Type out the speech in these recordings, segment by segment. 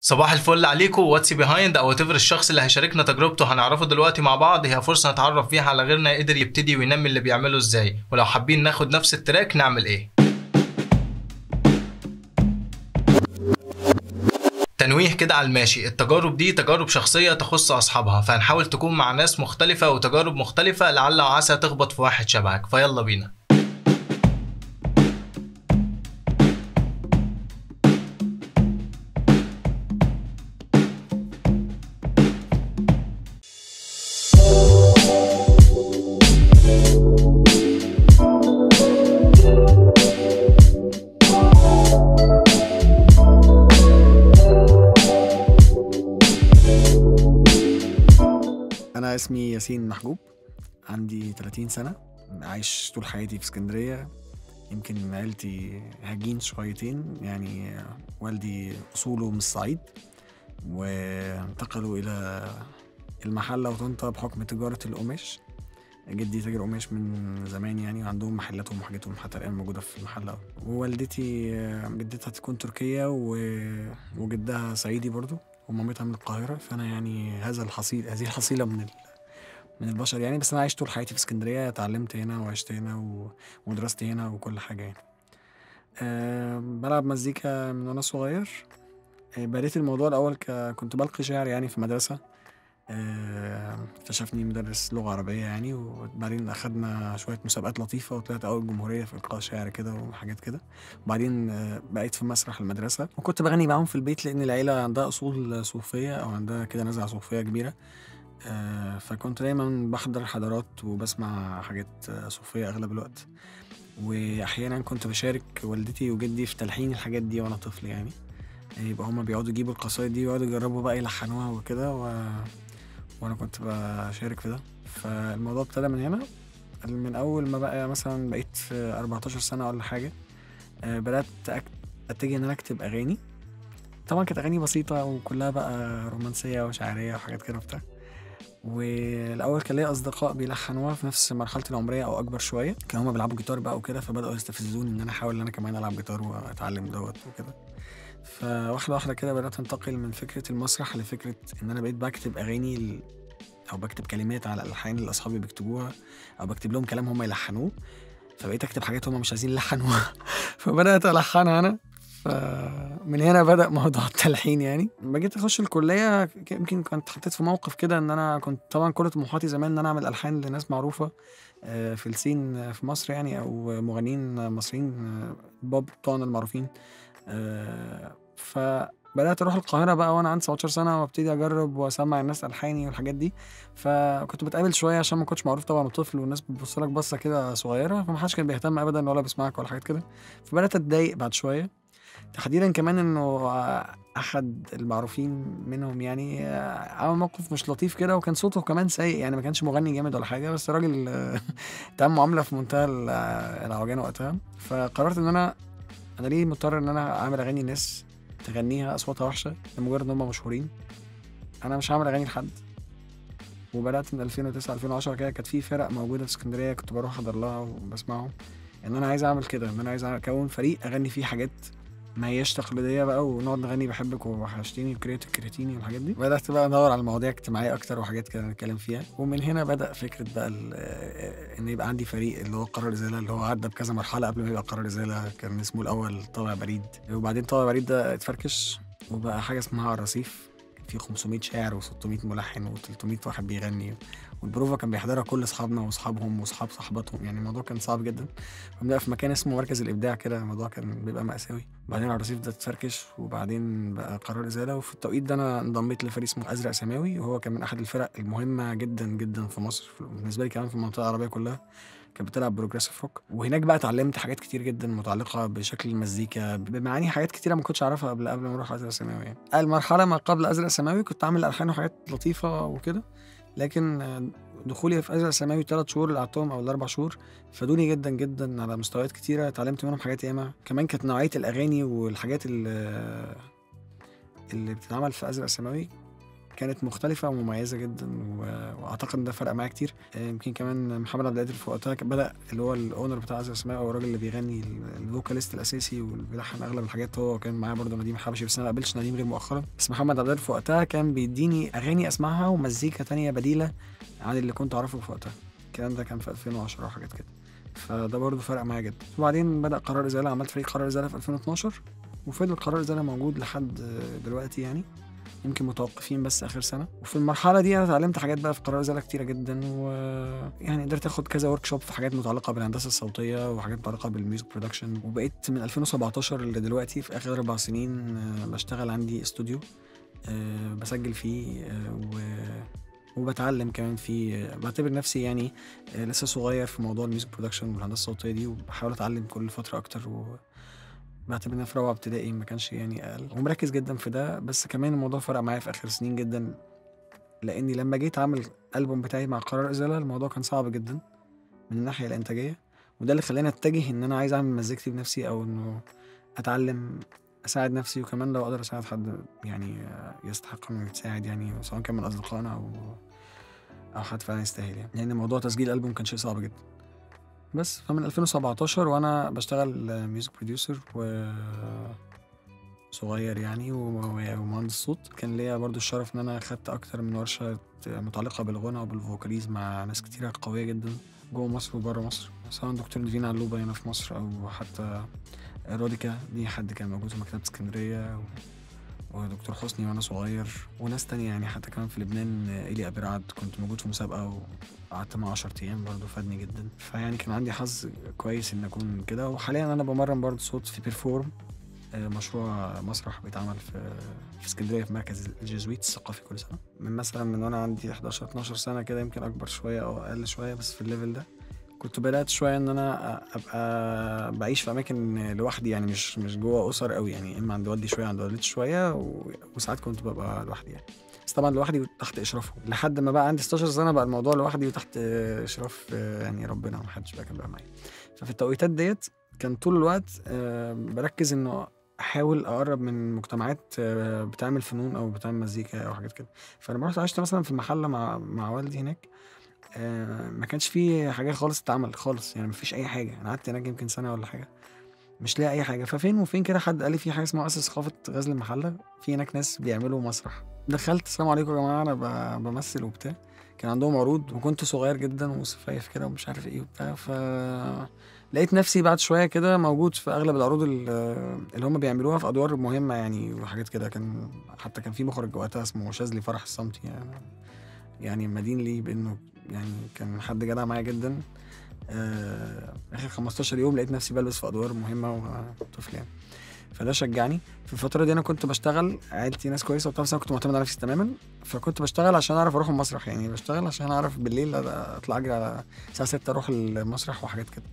صباح الفل عليكم واتس بيهايند او تفر الشخص اللي هيشاركنا تجربته هنعرفه دلوقتي مع بعض هي فرصه نتعرف فيها على غيرنا قدر يبتدي وينمي اللي بيعمله ازاي ولو حابين ناخد نفس التراك نعمل ايه تنويه كده على الماشي التجارب دي تجارب شخصية تخص أصحابها فهنحاول تكون مع ناس مختلفة وتجارب مختلفة لعل وعسى تخبط في واحد شبهك فيلا بينا أنا اسمي ياسين محجوب عندي 30 سنة عايش طول حياتي في اسكندرية يمكن عيلتي هجين شويتين يعني والدي أصوله من الصعيد وانتقلوا إلى المحلة وطنطا بحكم تجارة القماش جدي تاجر قماش من زمان يعني وعندهم محلاتهم وحاجاتهم حتى الآن موجودة في المحلة ووالدتي جدتها تكون تركية و- وجدها صعيدي برضو ومامتها من القاهرة فأنا يعني هذا الحصيل هذه الحصيلة من ال... من البشر يعني بس أنا عايش طول حياتي في اسكندرية اتعلمت هنا وعشت هنا و... ودرست هنا وكل حاجة يعني أه بلعب مزيكا من وأنا صغير أه بديت الموضوع الأول ك... كنت بلقي شعر يعني في مدرسة أه، اكتشفني مدرس لغة عربية يعني وبعدين أخدنا شوية مسابقات لطيفة وطلعت أول جمهورية في إلقاء شعر كده وحاجات كده وبعدين آه، بقيت في مسرح المدرسة وكنت بغني معاهم في البيت لأن العيلة عندها أصول صوفية أو عندها كده نزعة صوفية كبيرة آه، فكنت دايما بحضر حضارات وبسمع حاجات آه، صوفية أغلب الوقت وأحيانا كنت بشارك والدتي وجدي في تلحين الحاجات دي وأنا طفل يعني يبقى هما بيقعدوا يجيبوا القصايد دي ويقعدوا يجربوا بقى يلحنوها وكده و... وأنا كنت بشارك في ده فالموضوع ابتدى من هنا من أول ما بقى مثلا بقيت في 14 سنة ولا حاجة آه، بدأت أك- أتجه إن أنا أكتب أغاني طبعا كانت أغاني بسيطة وكلها بقى رومانسية وشعرية وحاجات كده وبتاع والأول كان ليا أصدقاء بيلحنوها في نفس مرحلتي العمرية أو أكبر شوية كانوا هما بيلعبوا جيتار بقى وكده فبدأوا يستفزوني إن أنا أحاول إن أنا كمان ألعب جيتار وأتعلم دوت وكده فواحدة واحدة كده بدأت أنتقل من فكرة المسرح لفكرة إن أنا بقيت بكتب أغاني ل- أو بكتب كلمات على الألحان اللي أصحابي بيكتبوها أو بكتب لهم كلام هما يلحنوه فبقيت أكتب حاجات هما مش عايزين يلحنوها فبدأت ألحنها أنا فمن هنا بدأ موضوع التلحين يعني لما جيت أخش الكلية ك- يمكن كنت حطيت في موقف كده إن أنا كنت طبعا كل طموحاتي زمان إن أنا أعمل ألحان لناس معروفة آه، في السين آه، في مصر يعني أو مغنيين مصريين آه، بوب بتوعنا المعروفين آه، فبدأت أروح القاهرة بقى وأنا عندي 17 سنة وابتدي أجرب وأسمع الناس ألحاني والحاجات دي فكنت بتقابل شوية عشان ما كنتش معروف طبعا طفل والناس بتبص لك بصة كده صغيرة فما حدش كان بيهتم أبدا ولا بيسمعك ولا حاجات كده فبدأت أتضايق بعد شوية تحديدا كمان انه احد المعروفين منهم يعني عمل موقف مش لطيف كده وكان صوته كمان سيء يعني ما كانش مغني جامد ولا حاجه بس الراجل تعمل معامله في منتهى ال- العوجان وقتها فقررت ان انا انا ليه مضطر ان انا اعمل اغاني الناس تغنيها اصواتها وحشه لمجرد ان هم مشهورين انا مش هعمل اغاني لحد وبدات من 2009 2010 كده كانت في فرق موجوده في اسكندريه كنت بروح احضر لها وبسمعهم ان انا عايز اعمل كده ان انا عايز اكون فريق اغني فيه حاجات ما هياش تقليديه بقى ونقعد نغني بحبك ووحشتيني وكريت كريتيني والحاجات دي بدات بقى ادور على مواضيع اجتماعيه اكتر وحاجات كده نتكلم فيها ومن هنا بدا فكره بقى ال- آه، ان يبقى عندي فريق اللي هو قرار ازاله اللي هو عدى بكذا مرحله قبل ما يبقى قرار ازاله كان اسمه الاول طابع بريد وبعدين طابع بريد ده اتفركش وبقى حاجه اسمها على الرصيف كان في 500 شاعر و600 ملحن و300 واحد بيغني والبروفا كان بيحضرها كل اصحابنا واصحابهم واصحاب صاحباتهم يعني الموضوع كان صعب جدا بنبقى في مكان اسمه مركز الابداع كده الموضوع كان بيبقى مأساوي بعدين على الرصيف ده اتفركش وبعدين بقى قرار ازاله وفي التوقيت ده انا انضميت لفريق اسمه ازرق سماوي وهو كان من احد الفرق المهمه جدا جدا في مصر بالنسبه لي كمان في المنطقه العربيه كلها كانت بتلعب بروجريسيف روك وهناك بقى اتعلمت حاجات كتير جدا متعلقه بشكل المزيكا بمعاني حاجات كتيره ما كنتش اعرفها قبل قبل ما اروح ازرق سماوي يعني المرحله ما قبل ازرق سماوي كنت عامل الحان وحاجات لطيفه وكده لكن آه، دخولي في ازرق سماوي ثلاث شهور اللي قعدتهم او الاربع شهور فادوني جدا جدا على مستويات كتيره اتعلمت منهم حاجات ياما كمان كانت نوعيه الاغاني والحاجات اللي اللي بتتعمل في ازرق سماوي كانت كانت مختلفة ومميزة جدا و- واعتقد ان ده فرق معايا كتير آه، يمكن كمان محمد عبد القادر في وقتها كان بدا اللي هو الاونر بتاع عزف اسماء او الراجل اللي بيغني ال- الفوكاليست الاساسي واللي بيلحن اغلب الحاجات هو كان معايا برضه نديم حبشي بس انا ما قابلتش نديم غير مؤخرا بس محمد عبد القادر في وقتها كان بيديني اغاني اسمعها ومزيكا تانية بديلة عن اللي كنت اعرفه في وقتها الكلام ده كان في 2010 وحاجات كده فده برضه فرق معايا جدا وبعدين بدا قرار ازاله عملت فريق قرار ازاله في 2012 وفضل قرار ازاله موجود لحد دلوقتي يعني يمكن متوقفين بس اخر سنه وفي المرحله دي انا اتعلمت حاجات بقى في قرار ازاله كتيره جدا ويعني قدرت اخد كذا ورك شوب في حاجات متعلقه بالهندسه الصوتيه وحاجات متعلقه بالميوزك برودكشن وبقيت من 2017 لدلوقتي في اخر اربع سنين آه، بشتغل عندي استوديو آه، بسجل فيه آه، و وبتعلم كمان فيه آه، بعتبر نفسي يعني آه، لسه صغير في موضوع الميوزك برودكشن والهندسه الصوتيه دي وبحاول اتعلم كل فتره اكتر و بعتبر انها في رابعه ابتدائي ما كانش يعني اقل ومركز جدا في ده بس كمان الموضوع فرق معايا في اخر سنين جدا لاني لما جيت اعمل الالبوم بتاعي مع قرار ازاله الموضوع كان صعب جدا من الناحيه الانتاجيه وده اللي خلاني اتجه ان انا عايز اعمل مزيكتي بنفسي او انه اتعلم اساعد نفسي وكمان لو اقدر اساعد حد يعني يستحق انه يتساعد يعني سواء كان من اصدقائنا او او حد فعلا يستاهل يعني لان موضوع تسجيل الالبوم كان شيء صعب جدا بس فمن 2017 وانا بشتغل ميوزك بروديوسر و صغير يعني و- ومهندس صوت كان ليا برضو الشرف ان انا خدت اكتر من ورشه متعلقه بالغنى وبالفوكاليز مع ناس كتيره قويه جدا جوه مصر وبره مصر سواء دكتور نيفين علوبة هنا في مصر او حتى روديكا دي حد كان موجود في مكتبه اسكندريه و- ودكتور حسني وانا صغير وناس تانية يعني حتى كمان في لبنان ايلي ابي رعد كنت موجود في مسابقه وقعدت معاه 10 ايام برضه فادني جدا فيعني كان عندي حظ كويس ان اكون كده وحاليا انا بمرن برضه صوت في بيرفورم آه، مشروع مسرح بيتعمل في في اسكندريه في مركز الجيزويت الثقافي كل سنه من مثلا من وانا عندي 11 12 سنه كده يمكن اكبر شويه او اقل شويه بس في الليفل ده كنت بدات شويه ان انا ابقى بعيش في اماكن لوحدي يعني مش مش جوه اسر قوي يعني اما عند والدي شويه عند والدتي شويه و... وساعات كنت ببقى لوحدي يعني بس طبعا لوحدي وتحت اشرافه لحد ما بقى عندي 16 سنه بقى الموضوع لوحدي وتحت اشراف آه، يعني ربنا ما حدش بقى كان بقى معايا ففي التوقيتات ديت كان طول الوقت آه، بركز انه احاول اقرب من مجتمعات آه، بتعمل فنون او بتعمل مزيكا او حاجات كده فلما رحت عشت مثلا في المحله مع مع والدي هناك آه، ما كانش في حاجه خالص تتعمل خالص يعني ما فيش اي حاجه انا قعدت هناك يمكن سنه ولا حاجه مش لاقي اي حاجه ففين وفين كده حد قال لي في حاجه اسمها مؤسسه ثقافه غزل المحله في هناك ناس بيعملوا مسرح دخلت السلام عليكم يا جماعه انا ب- بمثل وبتاع كان عندهم عروض وكنت صغير جدا وسفايف كده ومش عارف ايه وبتاع ف لقيت نفسي بعد شويه كده موجود في اغلب العروض ال- اللي هم بيعملوها في ادوار مهمه يعني وحاجات كده كان حتى كان في مخرج وقتها اسمه شاذلي فرح الصمتي يعني يعني مدين لي بانه يعني كان حد جدع معايا جدا آه، اخر 15 يوم لقيت نفسي بلبس في ادوار مهمه وانا طفل يعني فده شجعني في الفتره دي انا كنت بشتغل عيلتي ناس كويسه وبتاع بس انا كنت معتمد على نفسي تماما فكنت بشتغل عشان اعرف اروح المسرح يعني بشتغل عشان اعرف بالليل اطلع اجري على الساعه 6 اروح المسرح وحاجات كده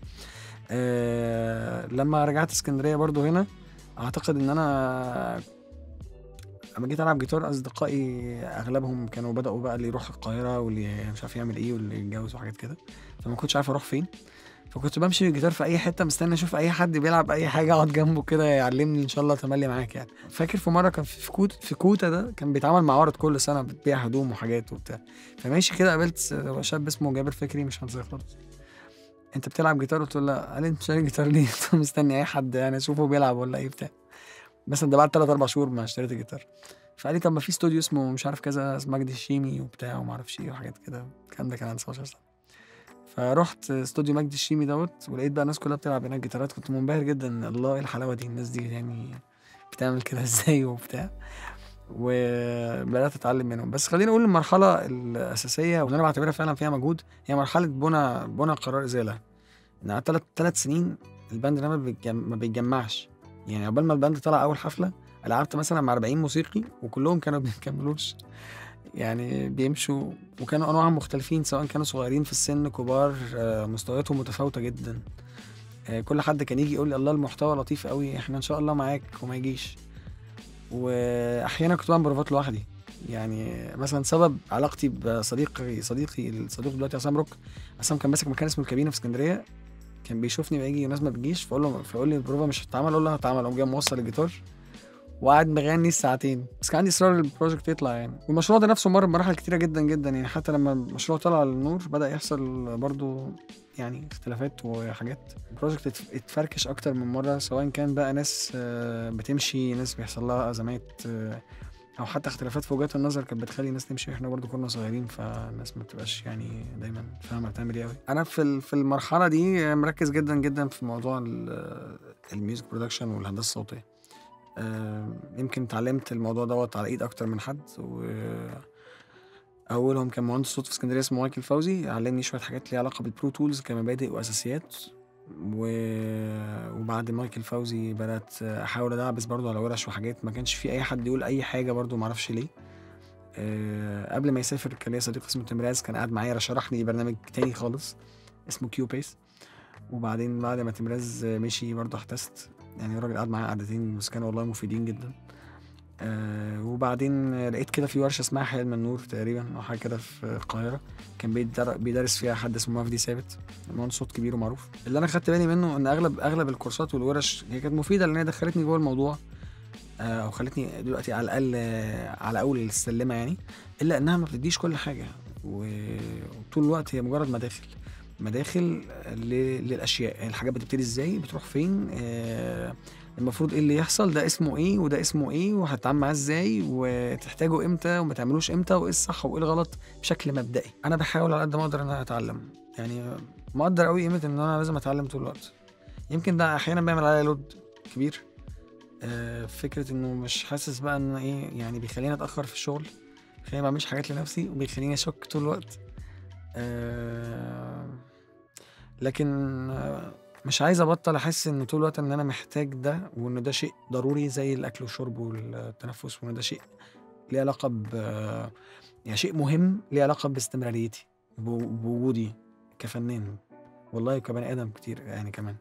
أه لما رجعت اسكندريه برضو هنا اعتقد ان انا لما جيت العب جيتار اصدقائي اغلبهم كانوا بداوا بقى اللي يروح القاهره واللي مش عارف يعمل ايه واللي يتجوز وحاجات كده فما كنتش عارف اروح فين فكنت بمشي بالجيتار في اي حته مستني اشوف اي حد بيلعب اي حاجه اقعد جنبه كده يعلمني ان شاء الله تملي معاك يعني فاكر في مره كان في كوت في كوتا ده كان بيتعمل معارض كل سنه بتبيع هدوم وحاجات وبتاع فماشي كده قابلت شاب اسمه جابر فكري مش هنساه خالص انت بتلعب جيتار قلت له لا قال لي انت شاري جيتار ليه؟ قلت له مستني اي حد يعني اشوفه بيلعب ولا ايه بتاع مثلا ده بعد ثلاث اربع شهور ما اشتريت الجيتار فقال لي طب ما في استوديو اسمه مش عارف كذا اسمه مجدي الشيمي وبتاع وما اعرفش ايه وحاجات كده الكلام ده كان عندي 17 سنه فرحت استوديو مجدي الشيمي دوت ولقيت بقى الناس كلها بتلعب هناك جيتارات كنت منبهر جدا الله ايه الحلاوه دي الناس دي يعني بتعمل كده ازاي وبتاع وبدات اتعلم منهم بس خليني اقول المرحله الاساسيه واللي انا بعتبرها فعلا فيها مجهود هي مرحله بنى بنى قرار ازاله ان قعدت ثلاث ثلاث سنين الباند ده ما بيتجم- ما بيتجمعش يعني عقبال ما الباند طلع اول حفله لعبت مثلا مع 40 موسيقي وكلهم كانوا بيكملوش يعني بيمشوا وكانوا انواع مختلفين سواء كانوا صغيرين في السن كبار آه، مستوياتهم متفاوته جدا آه، كل حد كان يجي يقول لي الله المحتوى لطيف قوي احنا ان شاء الله معاك وما يجيش واحيانا كنت بعمل بروفات لوحدي يعني مثلا سبب علاقتي بصديقي صديقي الصديق دلوقتي عصام روك عصام كان ماسك مكان اسمه الكابينه في اسكندريه كان بيشوفني بيجي ناس ما بتجيش فاقول له فيقول لي البروفا مش هتتعمل اقول له هتتعمل اقوم جاي موصل الجيتار وقاعد مغني الساعتين بس كان عندي اصرار البروجكت يطلع يعني والمشروع ده نفسه مر بمراحل كتيره جدا جدا يعني حتى لما المشروع طلع للنور بدا يحصل برضو يعني اختلافات وحاجات البروجكت ات- اتفركش اكتر من مره سواء كان بقى ناس آه، بتمشي ناس بيحصل لها ازمات آه، او حتى اختلافات في وجهات النظر كانت بتخلي الناس تمشي احنا برضو كنا صغيرين فالناس ما بتبقاش يعني دايما فاهمه بتعمل ايه قوي انا في ال- في المرحله دي مركز جدا جدا في موضوع ال- الميوزك برودكشن والهندسه الصوتيه آه، يمكن اتعلمت الموضوع دوت على ايد اكتر من حد و اولهم كان مهندس صوت في اسكندريه اسمه مايكل فوزي علمني شويه حاجات ليها علاقه بالبرو تولز كمبادئ واساسيات و... وبعد مايكل فوزي بدات احاول ادعبس برضو على ورش وحاجات ما كانش في اي حد يقول اي حاجه برضو ما اعرفش ليه أه قبل ما يسافر كان ليا صديق اسمه تمراز كان قاعد معايا شرحني برنامج تاني خالص اسمه كيو بيس وبعدين بعد ما تمراز مشي برضو احتست يعني الراجل قعد معايا قعدتين بس كانوا والله مفيدين جدا آه وبعدين لقيت كده في ورشه اسمها حلم النور تقريبا او حاجه كده في القاهره كان بيدر- بيدرس فيها حد اسمه مجدي ثابت مهندس صوت كبير ومعروف اللي انا خدت بالي منه ان اغلب اغلب الكورسات والورش هي كانت مفيده لان هي دخلتني جوه الموضوع آه، او خلتني دلوقتي على الاقل آه، على اول السلمه يعني الا انها ما بتديش كل حاجه و- وطول الوقت هي مجرد مداخل مداخل ل- للاشياء الحاجات بتبتدي ازاي بتروح فين آه، المفروض ايه اللي يحصل ده اسمه ايه وده اسمه ايه وهتتعامل معاه ازاي وتحتاجه امتى وما تعملوش امتى وايه الصح وايه الغلط بشكل مبدئي انا بحاول على قد ما اقدر ان انا اتعلم يعني مقدر قوي قيمه ان انا لازم اتعلم طول الوقت يمكن ده احيانا بيعمل عليا لود كبير آه، فكره انه مش حاسس بقى ان ايه يعني بيخليني اتاخر في الشغل بيخليني ما بعملش حاجات لنفسي وبيخليني اشك طول الوقت آه، لكن آه، مش عايز ابطل احس ان طول الوقت ان انا محتاج ده وان ده شيء ضروري زي الاكل والشرب والتنفس وان ده شيء ليه علاقه ب يعني شيء مهم ليه علاقه باستمراريتي بو- بوجودي كفنان والله كبني ادم كتير يعني كمان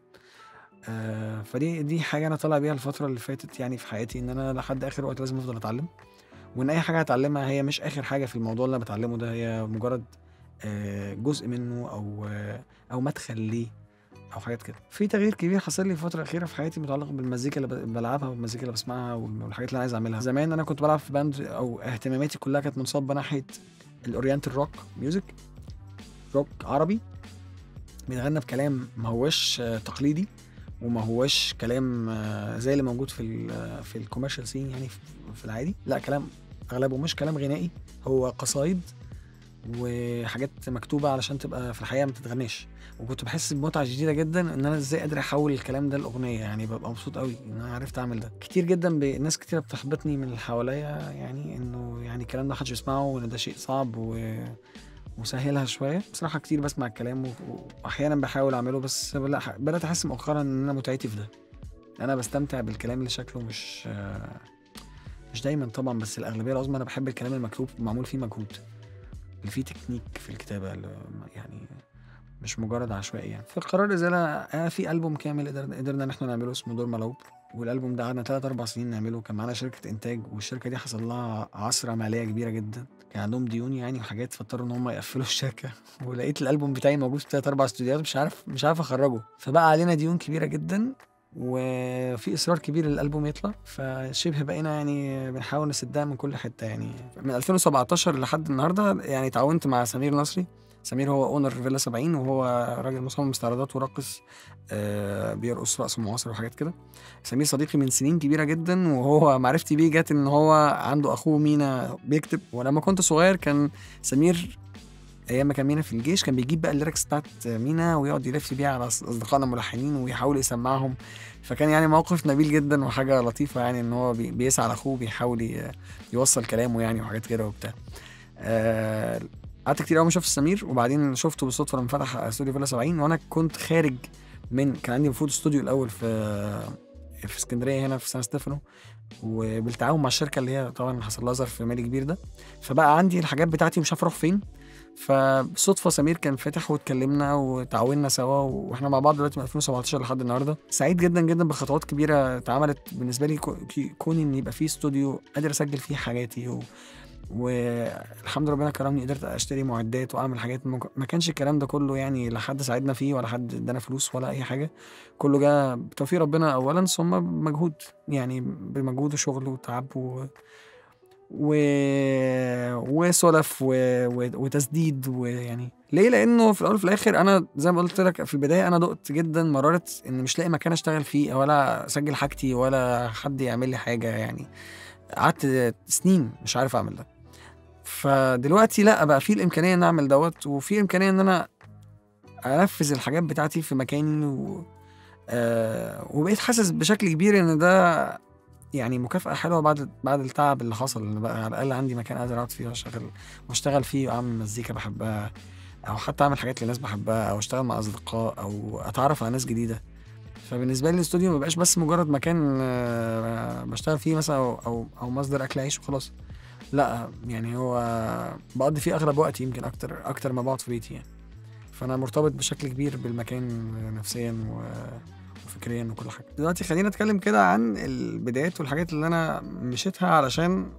آه فدي دي حاجه انا طالع بيها الفتره اللي فاتت يعني في حياتي ان انا لحد اخر وقت لازم افضل اتعلم وان اي حاجه هتعلمها هي مش اخر حاجه في الموضوع اللي انا بتعلمه ده هي مجرد آه جزء منه او آه او مدخل ليه او حاجات كده في تغيير كبير حصل لي الفتره الاخيره في حياتي متعلق بالمزيكا اللي ب- بلعبها والمزيكا اللي بسمعها والحاجات اللي انا عايز اعملها زمان انا كنت بلعب في باند او اهتماماتي كلها كانت منصبه ناحيه الاورينتال روك ميوزك روك عربي بيتغنى بكلام ما هوش آه، تقليدي وما هوش كلام آه، زي اللي موجود في ال في الكوميرشال سين يعني في- في العادي لا كلام اغلبه مش كلام غنائي هو قصايد وحاجات مكتوبه علشان تبقى في الحقيقه ما تتغناش وكنت بحس بمتعه شديده جدا ان انا ازاي قادر احول الكلام ده لاغنيه يعني ببقى مبسوط قوي ان انا عرفت اعمل ده كتير جدا ب... ناس كتير بتحبطني من اللي حواليا يعني انه يعني الكلام ده محدش بيسمعه وان ده شيء صعب و... وسهلها شويه بصراحه كتير بسمع الكلام و... واحيانا بحاول اعمله بس لا بدات احس مؤخرا ان انا متعتي في ده انا بستمتع بالكلام اللي شكله مش مش دايما طبعا بس الاغلبيه العظمى انا بحب الكلام المكتوب معمول فيه مجهود اللي فيه تكنيك في الكتابه اللي يعني مش مجرد عشوائي يعني في قرار ازاله انا في البوم كامل قدرنا قدرنا ان احنا نعمله اسمه دور ملعوب والالبوم ده قعدنا 3 4 سنين نعمله كان معانا شركه انتاج والشركه دي حصل لها عصره ماليه كبيره جدا كان عندهم ديون يعني وحاجات فاضطروا ان هم يقفلوا الشركه ولقيت الالبوم بتاعي موجود في 3 4 استوديوهات مش عارف مش عارف اخرجه فبقى علينا ديون كبيره جدا وفي اصرار كبير الالبوم يطلع فشبه بقينا يعني بنحاول نسدها من كل حته يعني من 2017 لحد النهارده يعني تعاونت مع سمير نصري سمير هو اونر فيلا 70 وهو راجل مصمم استعراضات وراقص آه بيرقص رقص معاصر وحاجات كده سمير صديقي من سنين كبيره جدا وهو معرفتي بيه جت ان هو عنده اخوه مينا بيكتب ولما كنت صغير كان سمير ايام ما كان مينا في الجيش كان بيجيب بقى الليركس بتاعت مينا ويقعد يلف بيها على أص- اصدقائنا الملحنين ويحاول يسمعهم فكان يعني موقف نبيل جدا وحاجه لطيفه يعني ان هو بي- بيسعى لاخوه بيحاول ي- يوصل كلامه يعني وحاجات كده وبتاع آه، قعدت كتير قوي ما شفت سمير وبعدين شفته بالصدفه لما فتح استوديو فيلا 70 وانا كنت خارج من كان عندي المفروض استوديو الاول في في اسكندريه هنا في سان ستيفانو وبالتعاون مع الشركه اللي هي طبعا حصل لها ظرف مالي كبير ده فبقى عندي الحاجات بتاعتي مش عارف اروح فين فبالصدفه سمير كان فاتح واتكلمنا وتعاوننا سوا واحنا مع بعض دلوقتي من 2017 لحد النهارده سعيد جدا جدا بخطوات كبيره اتعملت بالنسبه لي كو- كي- كون ان يبقى في استوديو قادر اسجل فيه حاجاتي و... والحمد ربنا كرمني قدرت اشتري معدات واعمل حاجات ممكن- ما كانش الكلام ده كله يعني لا حد ساعدنا فيه ولا حد ادانا فلوس ولا اي حاجه كله جه بتوفيق ربنا اولا ثم بمجهود يعني بمجهود وشغل وتعب و... و... وسلف و... و... وتسديد ويعني ليه لانه في الاول وفي الاخر انا زي ما قلت لك في البدايه انا دقت جدا مراره ان مش لاقي مكان اشتغل فيه ولا اسجل حاجتي ولا حد يعمل لي حاجه يعني قعدت سنين مش عارف اعمل ده فدلوقتي لا بقى في الامكانيه ان اعمل دوت وفي امكانيه ان انا انفذ الحاجات بتاعتي في مكاني و... آه وبقيت حاسس بشكل كبير ان ده يعني مكافأة حلوة بعد بعد التعب اللي حصل ان بقى على الأقل عندي مكان قادر أقعد فيه وأشتغل وأشتغل فيه وأعمل مزيكا بحبها أو حتى أعمل حاجات لناس بحبها أو أشتغل مع أصدقاء أو أتعرف على ناس جديدة فبالنسبة لي الاستوديو مبقاش بس مجرد مكان آه، بشتغل فيه مثلا أو أو, أو مصدر أكل عيش وخلاص لا يعني هو بقضي فيه أغلب وقتي يمكن أكتر أكتر ما بقعد في بيتي يعني فأنا مرتبط بشكل كبير بالمكان نفسيا و وفكريا وكل حاجه دلوقتي خلينا نتكلم كده عن البدايات والحاجات اللي انا مشيتها علشان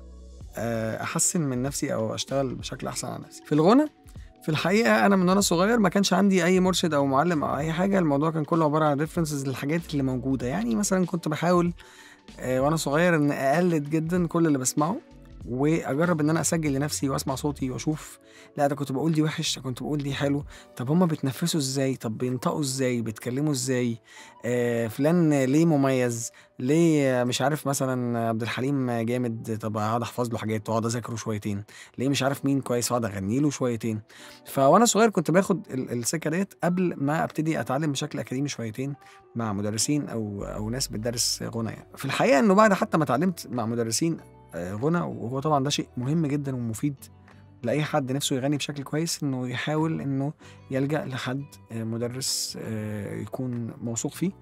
آه، احسن من نفسي او اشتغل بشكل احسن على نفسي في الغنى في الحقيقه انا من وانا صغير ما كانش عندي اي مرشد او معلم او اي حاجه الموضوع كان كله عباره عن ريفرنسز للحاجات اللي موجوده يعني مثلا كنت بحاول آه، وانا صغير ان اقلد جدا كل اللي بسمعه واجرب ان انا اسجل لنفسي واسمع صوتي واشوف لا ده كنت بقول دي وحش ده كنت بقول دي حلو طب هما بيتنفسوا ازاي طب بينطقوا ازاي بيتكلموا ازاي آه فلان ليه مميز ليه مش عارف مثلا عبد الحليم جامد طب اقعد احفظ له حاجات واقعد اذاكره شويتين ليه مش عارف مين كويس واقعد اغني له شويتين فوانا صغير كنت باخد ال- السكه ديت قبل ما ابتدي اتعلم بشكل اكاديمي شويتين مع مدرسين او او ناس بتدرس غنى يعني في الحقيقه انه بعد حتى ما اتعلمت مع مدرسين آه، غنى وهو طبعا ده شيء مهم جدا ومفيد لاي حد نفسه يغني بشكل كويس انه يحاول انه يلجا لحد آه، مدرس آه، يكون موثوق فيه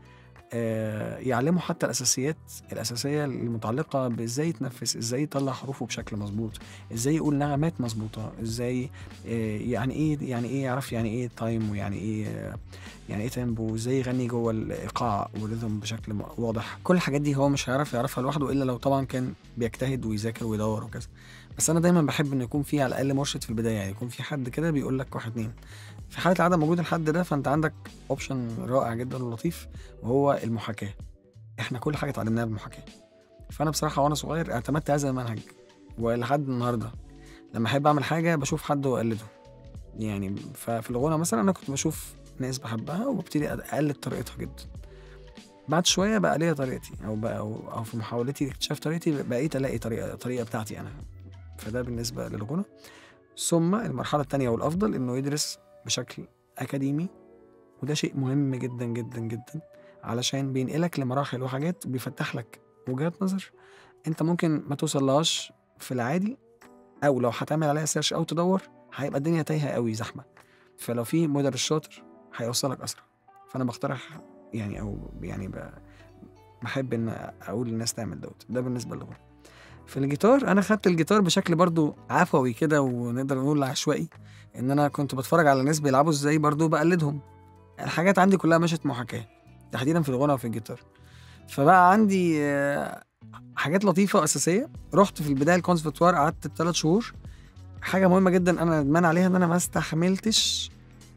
آه، يعلمه حتى الاساسيات الاساسيه المتعلقه بازاي يتنفس ازاي يطلع حروفه بشكل مظبوط ازاي يقول نغمات مظبوطه ازاي آه، يعني ايه يعني ايه يعرف يعني ايه تايم ويعني ايه آه، يعني ايه تيمبو وازاي يغني جوه الايقاع والريذم بشكل م- واضح كل الحاجات دي هو مش هيعرف يعرفها لوحده الا لو طبعا كان بيجتهد ويذاكر ويدور وكذا بس انا دايما بحب ان يكون في على الاقل مرشد في البدايه يعني يكون في حد كده بيقول لك واحد اتنين في حاله عدم وجود الحد ده فانت عندك اوبشن رائع جدا ولطيف وهو المحاكاه احنا كل حاجه اتعلمناها بالمحاكاه فانا بصراحه وانا صغير اعتمدت هذا المنهج ولحد النهارده لما احب اعمل حاجه بشوف حد واقلده يعني ففي الغنى مثلا انا كنت بشوف ناس بحبها وببتدي اقلد طريقتها جدا بعد شويه بقى ليا طريقتي او بقى او, أو في محاولتي لاكتشاف طريقتي بقيت الاقي طريقه طريقه بتاعتي انا فده بالنسبه للغنى ثم المرحله الثانيه والافضل انه يدرس بشكل اكاديمي وده شيء مهم جدا جدا جدا علشان بينقلك لمراحل وحاجات بيفتح لك وجهات نظر انت ممكن ما توصلهاش في العادي او لو هتعمل عليها سيرش او تدور هيبقى الدنيا تايهه قوي زحمه فلو في مدرس شاطر هيوصلك اسرع فانا بقترح يعني او يعني ب- بحب ان اقول للناس تعمل دوت ده بالنسبه للغنى في الجيتار انا خدت الجيتار بشكل برضو عفوي كده ونقدر نقول عشوائي ان انا كنت بتفرج على ناس بيلعبوا ازاي برضو بقلدهم الحاجات عندي كلها مشت محاكاه تحديدا في الغنى وفي الجيتار فبقى عندي آه، حاجات لطيفه اساسيه رحت في البدايه الكونسرفتوار قعدت ثلاث شهور حاجه مهمه جدا انا ندمان عليها ان انا ما استحملتش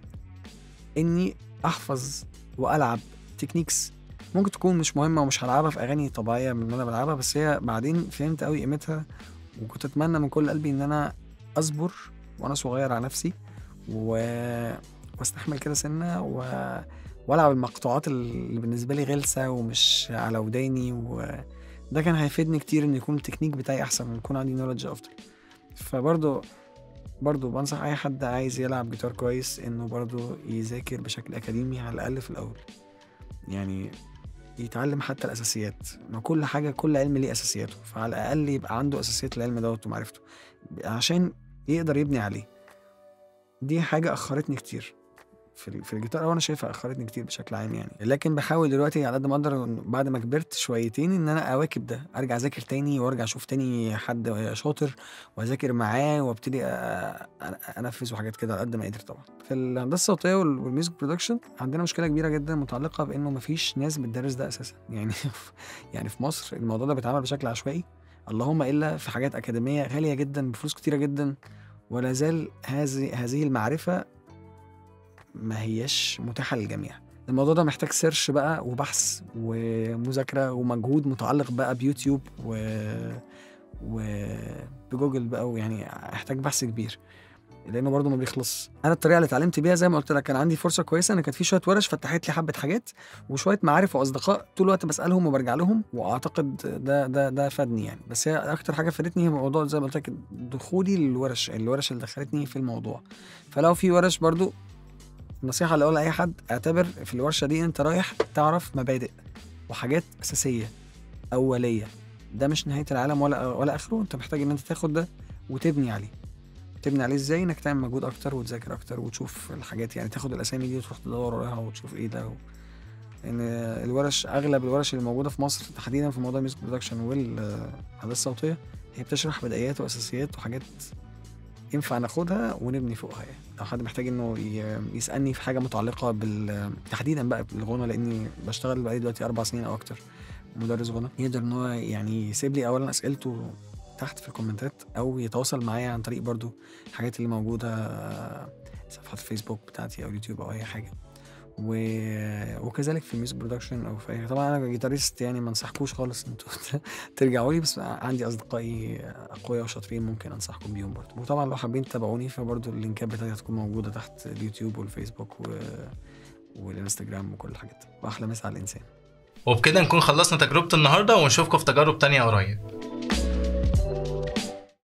اني احفظ والعب تكنيكس ممكن تكون مش مهمه ومش هلعبها في اغاني طبيعيه من اللي انا بلعبها بس هي بعدين فهمت قوي قيمتها وكنت اتمنى من كل قلبي ان انا اصبر وانا صغير على نفسي و... واستحمل كده سنه و... والعب المقطوعات اللي بالنسبه لي غلسه ومش على وداني وده كان هيفيدني كتير ان يكون التكنيك بتاعي احسن ويكون عندي نولج افضل فبرضه برضه بنصح اي حد عايز يلعب جيتار كويس انه برضه يذاكر بشكل اكاديمي على الاقل في الاول يعني يتعلم حتى الاساسيات ما كل حاجه كل علم ليه اساسياته فعلى الاقل يبقى عنده اساسيات العلم دوت ومعرفته عشان يقدر يبني عليه دي حاجه اخرتني كتير في ال- في الجيتار وانا شايفها اخرتني كتير بشكل عام يعني لكن بحاول دلوقتي على قد ما اقدر إن بعد ما كبرت شويتين ان انا اواكب ده ارجع اذاكر تاني وارجع اشوف تاني حد شاطر واذاكر معاه وابتدي أ- أ- انفذ وحاجات كده على قد ما قدر طبعا في الهندسه الصوتيه وال- والميوزك برودكشن عندنا مشكله كبيره جدا متعلقه بانه مفيش ناس بتدرس ده اساسا يعني يعني في مصر الموضوع ده بيتعمل بشكل عشوائي اللهم الا في حاجات اكاديميه غاليه جدا بفلوس كتيره جدا ولا زال هذه هذه المعرفه ما هياش متاحه للجميع الموضوع ده محتاج سيرش بقى وبحث ومذاكره ومجهود متعلق بقى بيوتيوب و وبجوجل بقى ويعني احتاج بحث كبير لانه برضه ما بيخلص انا الطريقه اللي اتعلمت بيها زي ما قلت لك كان عندي فرصه كويسه ان كان في شويه ورش فتحت لي حبه حاجات وشويه معارف واصدقاء طول الوقت بسالهم وبرجع لهم واعتقد ده ده ده فادني يعني بس هي اكتر حاجه فادتني هي موضوع زي ما قلت لك دخولي للورش الورش اللي دخلتني في الموضوع فلو في ورش برضه النصيحه اللي اقولها لاي حد اعتبر في الورشه دي انت رايح تعرف مبادئ وحاجات اساسيه اوليه ده مش نهايه العالم ولا ولا اخره انت محتاج ان انت تاخد ده وتبني عليه تبني عليه ازاي انك تعمل مجهود اكتر وتذاكر اكتر وتشوف الحاجات يعني تاخد الاسامي دي وتروح تدور وراها وتشوف ايه ده و... لان الورش اغلب الورش اللي موجوده في مصر تحديدا في موضوع الميوزك برودكشن والهندسه الصوتيه هي بتشرح بدايات واساسيات وحاجات ينفع ناخدها ونبني فوقها يعني لو حد محتاج انه ي- يسالني في حاجه متعلقه بال تحديدا بقى بالغنى لاني بشتغل بقالي دلوقتي اربع سنين او اكتر مدرس غنى يقدر ان هو يعني يسيب لي اولا اسئلته تحت في الكومنتات او يتواصل معايا عن طريق برضو الحاجات اللي موجوده آه، صفحات الفيسبوك بتاعتي او اليوتيوب او اي حاجه و... وكذلك في الميوزك برودكشن او في أي- طبعا انا جيتاريست يعني ما انصحكوش خالص انتوا ترجعوا لي بس عندي اصدقائي اقوياء وشاطرين ممكن انصحكم بيهم برضو وطبعا لو حابين تتابعوني فبرضو اللينكات بتاعتي هتكون موجوده تحت اليوتيوب والفيسبوك و... والانستجرام وكل الحاجات واحلى مسا على الانسان وبكده نكون خلصنا تجربة النهاردة ونشوفكم في تجارب تانية قريب